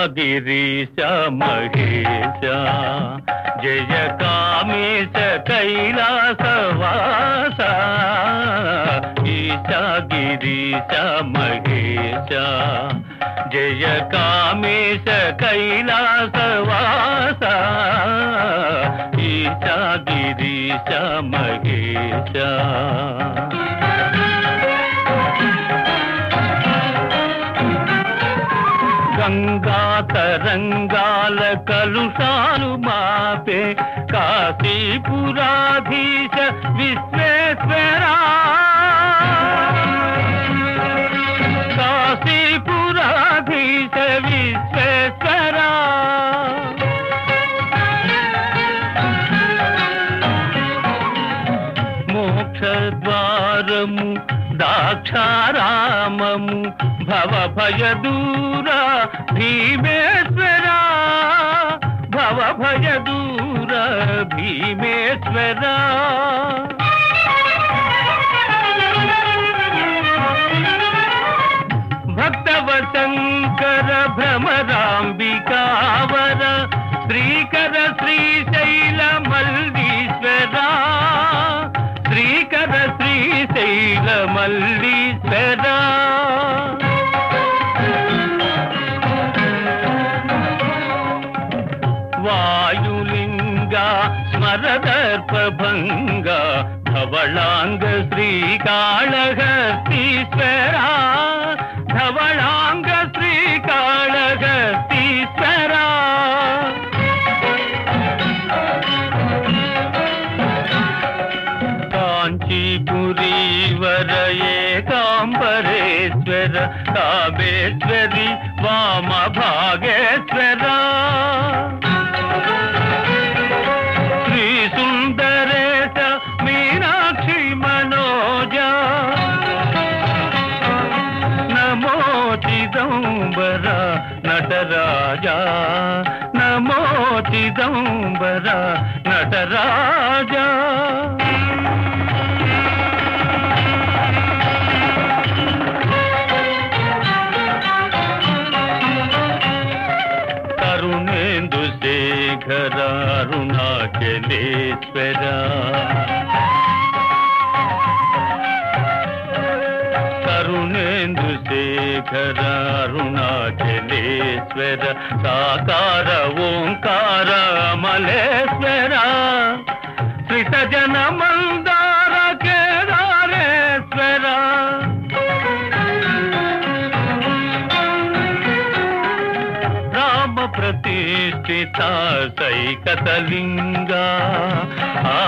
గిరీశ మహేశ జయ కామేశ కైలాసవాస ఈశ గిరీశ మహేశ జయ కామేశ కైలాసవాస ఈశ గిరీశ మహేశ గంగా తరంగాల కలుషాలు మాపే కాశీపురాధీశ విశ్వేశ్వరా కాశీపురాధీశ విశ్వేశ్వరా మోక్షద్వారము దాక్షారామము భవ భయ దూర భీమేశ్వర భవ భయ దూర భీమేశ్వర భక్తవ శంకర భ్రమరాంబికావర శ్రీకర శ్రీశైల మల్లీశ్వర శ్రీకర శ్రీశైల మల్లీశ్వర వాయులింగ స్మరదర్పభంగ ధవళాంగ శ్రీకాళహస్తీశ్వర ధవళాంగ శ్రీకాళహస్తీశ్వర కాంచీపురీవర ఏకాంబరేశ్వర కామేశ్వరి వామ భాగేశ్వర శ్రీ సుందరేశ మీనాక్షి మనోజ నమో చిదంబర నటరాజా నమో చిదంబర నటరాజా కరుణేందు శేఖర అరుణాచలేశ్వర కరుణేందు శేఖర అరుణాచలేశ్వర సాకార ఓంకార మలేశ్వర శ్రిత జన మందార కేదారేశ్వర రామ ప్రతిష్ఠిత సైకతలింగ ఆ,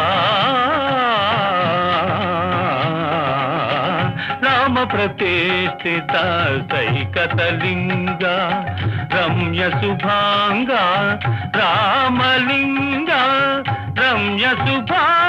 రామ ప్రతిష్ఠిత సైకతలింగ రమ్య శుభాంగ రామలింగ రమ్య శుభా